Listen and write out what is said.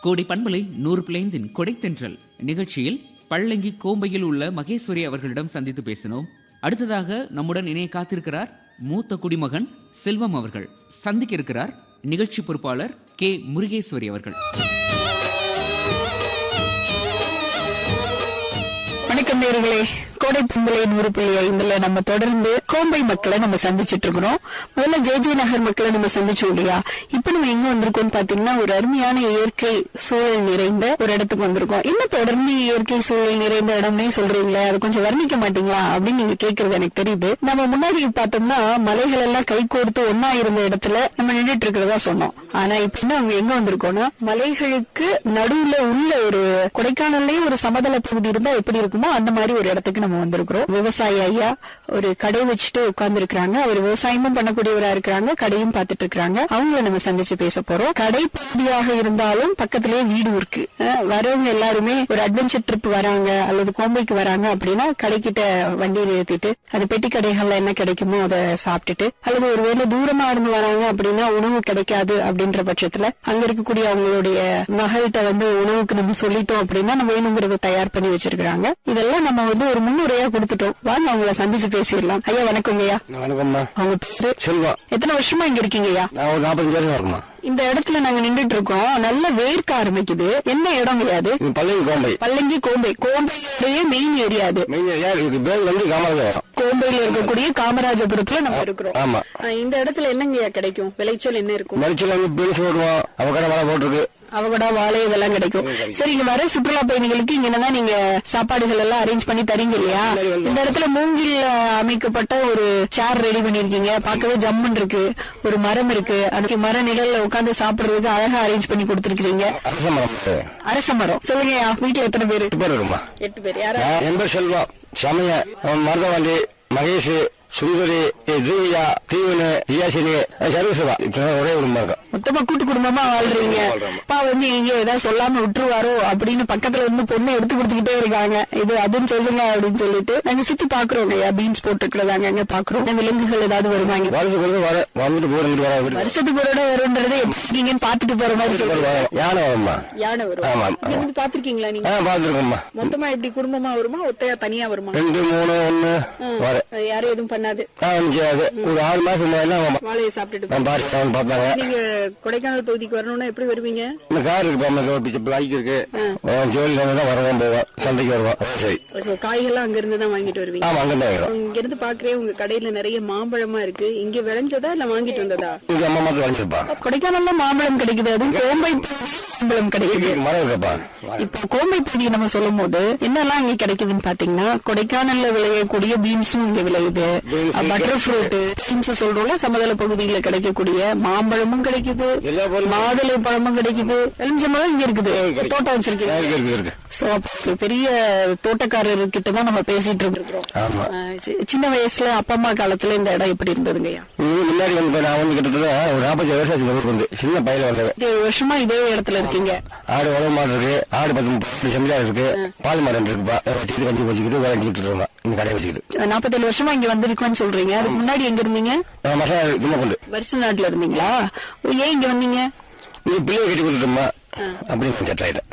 கோடி பண்பலை நூறு பிளைந்தின் கொடைத்தென்றல் நிகழ்ச்சியில் பள்ளங்கி கோம்பையில் உள்ள மகேஸ்வரி அவர்களிடம் சந்தித்து பேசினோம் அடுத்ததாக நம்முடன் இணைய காத்திருக்கிறார் மூத்த குடிமகன் செல்வம் அவர்கள் சந்திக்க இருக்கிறார் நிகழ்ச்சி பொறுப்பாளர் கே முருகேஸ்வரி அவர்கள் வணக்கம் நேர்களே கோடை பொங்கலை நூறு புள்ளி ஐந்துல நம்ம தொடர்ந்து கோம்பை மக்களை நம்ம சந்திச்சிட்டு இருக்கிறோம் முதல்ல ஜே ஜே நகர் மக்களை நம்ம சந்திச்சோம் இல்லையா இப்ப நம்ம எங்க வந்திருக்கோம் பாத்தீங்கன்னா ஒரு அருமையான இயற்கை சூழல் நிறைந்த ஒரு இடத்துக்கு வந்திருக்கோம் இன்னும் தொடர்ந்து இயற்கை சூழல் நிறைந்த இடம்னே சொல்றீங்களே அது கொஞ்சம் வர்ணிக்க மாட்டீங்களா அப்படின்னு நீங்க கேக்குறது எனக்கு தெரியுது நம்ம முன்னாடி பார்த்தோம்னா மலைகள் எல்லாம் கை கோர்த்து ஒன்னா இருந்த இடத்துல நம்ம நின்றுட்டு இருக்கிறதா சொன்னோம் ஆனா இப்ப என்ன அவங்க எங்க வந்திருக்கோம்னா மலைகளுக்கு நடுவுல உள்ள ஒரு கொடைக்கானல்லே ஒரு சமதள பகுதி இருந்தா எப்படி இருக்குமோ அந்த மாதிரி ஒரு இடத்துக்கு நம்ம வந்திருக்கிறோம் விவசாயி ஐயா ஒரு கடை வச்சுட்டு உட்கார்ந்து இருக்கிறாங்க அவர் விவசாயமும் பண்ணக்கூடியவரா இருக்கிறாங்க கடையும் பார்த்துட்டு இருக்காங்க அவங்கள நம்ம சந்திச்சு பேச போறோம் கடை பகுதியாக இருந்தாலும் பக்கத்திலேயே வீடு இருக்கு அஹ் வரவங்க எல்லாருமே ஒரு அட்வென்ச்சர் ட்ரிப் வராங்க அல்லது கோம்பைக்கு வராங்க அப்படின்னா கடைக்கிட்ட வண்டியை நிறுத்திட்டு அது பெட்டி கடைகள்ல என்ன கிடைக்குமோ அதை சாப்பிட்டுட்டு அல்லது ஒருவேளை தூரமா இருந்து வராங்க அப்படின்னா உணவு கிடைக்காது அப்படின்ற பட்சத்துல அங்க இருக்கக்கூடிய அவங்களுடைய மகள்கிட்ட வந்து உணவுக்கு நம்ம சொல்லிட்டோம் அப்படின்னா நம்ம வேணுங்கிறத தயார் பண்ணி வச்சிருக்காங்க இதெல்லாம் நம்ம வந்து ஒரு முன்னுரையா கொடுத்துட்டோம் வாங்க அவங்கள சந்திச்சு பேசிடலாம் ஐயா வணக்கம் ஐயா வணக்கம்மா அவங்க பேரு செல்வா எத்தனை வருஷமா இங்க இருக்கீங்க ஐயா நான் ஒரு நாற்பத்தஞ்சு வருஷம் இருக்குமா இந்த இடத்துல நாங்க நின்றுட்டு இருக்கோம் நல்ல வேர்க்க ஆரம்பிக்குது என்ன இடம் கிடையாது இது பள்ளி கோம்பை பல்லங்கி கோம்பை கோம்பையுடைய மெயின் ஏரியா அது மெயின் ஏரியா இது பேர் வந்து காமராஜர் கோம்பையில இருக்கக்கூடிய காமராஜபுரத்துல நம்ம இருக்கிறோம் ஆமா ஆஹ் இந்த இடத்துல என்னங்கய்யா கிடைக்கும் விளைச்சல் என்ன இருக்கும் மரிச்சில் வந்து பெருசு போடுவோம் அவக்கடை மழை போட்டிருக்கு அவகடா வாழை இதெல்லாம் கிடைக்கும் சரி இங்க வர சுற்றுலா பயணிகளுக்கு இங்க என்னதான் நீங்க சாப்பாடுகள் எல்லாம் அரேஞ்ச் பண்ணி தரீங்க இல்லையா இந்த இடத்துல மூங்கில் அமைக்கப்பட்ட ஒரு சேர் ரெடி பண்ணிருக்கீங்க பார்க்கவே ஜம்முன் இருக்கு ஒரு மரம் இருக்கு அதுக்கு மர நிழல்ல உட்கார்ந்து சாப்பிடுறதுக்கு அழகா அரேஞ்ச் பண்ணி கொடுத்துருக்கீங்க அரச மரம் அரச மரம் சொல்லுங்க வீட்டுல எத்தனை பேரு எட்டு பேர் இருக்குமா எட்டு பேர் யாரா நான் என் பேர் செல்வா சமய மருதவண்டி மகேஷ் சுந்தரி திவ்யா தீவனு தியாசினி சர்வீஸ்வா இத்தனை ஒரே குடும்பம் இருக்கும் மொத்தமா கூட்டு குடும்பமா வாழ்றீங்க அப்பா வந்து இங்க ஏதாவது சொல்லாம விட்டுருவாரோ அப்படின்னு பக்கத்துல வந்து பொண்ணு எடுத்து கொடுத்துக்கிட்டே இருக்காங்க இது அதுன்னு சொல்லுங்க அப்படின்னு சொல்லிட்டு நாங்க சுத்தி பாக்குறோம் ஐயா பீன்ஸ் போட்டுக்கிறதாங்க அங்க பாக்குறோம் விலங்குகள் ஏதாவது வருவாங்க வருஷத்துக்கு வந்து வர வந்துட்டு போட்டு வர வீட்டுக்கு வருஷத்துக்கு ஒரு இடம் வரும்ன்றதை எப்படி இருக்கீங்கன்னு பாத்துட்டு போற மாதிரி சொல்லுங்க வர. யானை வரும்மா யானை வரும் ஆமா, இங்க இருந்து பாத்திருக்கீங்களா ஆ நீங்க பார்த்துருக்கோம்மா மொத்தமா எப்படி குடும்பமா வருமா ஒத்தையா தனியா வருமா ரெண்டு மூணு ஒண்ணு வர அது யாரும் எதுவும் பண்ணாது ஆ முடியாது ஒரு ஆறு மாசம் முன்னாடி வாழையை சாப்பிட்டுட்டு நான் பாரு அவன் பார்த்தாங்க நீங்க கொடைக்கானல் பகுதிக்கு வரணும்னா எப்படி வருவீங்க இந்த கார் இருக்கு நம்ம பிச்சை பைக் இருக்கு ஜோலி தான் வரவும் போவோம் சந்தைக்கு வருவோம் அதான் சரி So, காய்கள்லாம் அங்க இருந்து தான் வாங்கிட்டு வருவீங்க ஆமா அங்கே தான் வரும் இங்க இருந்து பாக்குறேன் உங்க கடையில நிறைய மாம்பழமா இருக்கு இங்க விளைஞ்சதா இல்ல வாங்கிட்டு வந்ததா இங்க அம்மா மாத்திரம் வாங்கியிருப்பா கொடைக்கானல்ல மாம்பழம் கிடைக்குது அதுவும் கோம்பை மாம்பழம் கிடைக்குது மரம் இருக்கப்பா இப்போ கோம்பை பகுதியை நம்ம சொல்லும் போது என்னெல்லாம் இங்க கிடைக்குதுன்னு பாத்தீங்கன்னா கொடைக்கானல்ல விளையக்கூடிய பீன்ஸும் இங்க விளையுது பட்டர் ஃப்ரூட் பீன்ஸ் சொல்றோம்ல சமதள பகுதியில கிடைக்கக்கூடிய மாம்பழமும் கிடைக்குது எல்லா பொருளும் மாதுளை பழமும் கிடைக்குது எலுமிச்சம்பழம் இங்க இருக்குது தோட்டம் வச்சிருக்கீங்க இருக்கு இருக்கு இருக்கு சோ அப்ப பெரிய தோட்டக்காரர் கிட்ட தான் நம்ம பேசிட்டு இருக்கிறோம் ஆமா ஆஹ் சி- சின்ன வயசுல அப்பா அம்மா காலத்துல இந்த இடம் எப்படி இருந்ததுங்கய்யா இது முன்னாடி வந்து இப்ப நான் வந்து கிட்டத்தட்ட ஒரு நாற்பது வருஷம் ஆச்சு இந்த ஊருக்கு வந்து சின்ன பையில வந்தவன் இருபது வருஷமா இதே இடத்துல இருக்கீங்க ஆடு உழவு மாடு இருக்கு ஆடு பத்து முப்பது செம்பிளார் இருக்கு பால் மரம் இருக்குப்பா அதை வச்சுக்கிட்டு கஞ்சி வச்சுக்கிட்டு வேலை செஞ்சுட்டு இருக்கோம் இந்த கடையை வச்சுக்கிட்டு நாற்பத்தேழு வருஷமா இங்க வந்திருக்கோன்னு சொல்றீங்க அதுக்கு முன்னாடி எங்க இருந்தீங்க நான் மசாலா சும்மா கொண்டு வருஷ நாட்டுல இருந்தீங்களா ஓ, ஏன் இங்க வந்தீங்க இது பிள்ளைய கட்டி கொடுத்துட்டோமா அப்படின்னு செட் ஆயிட்டேன்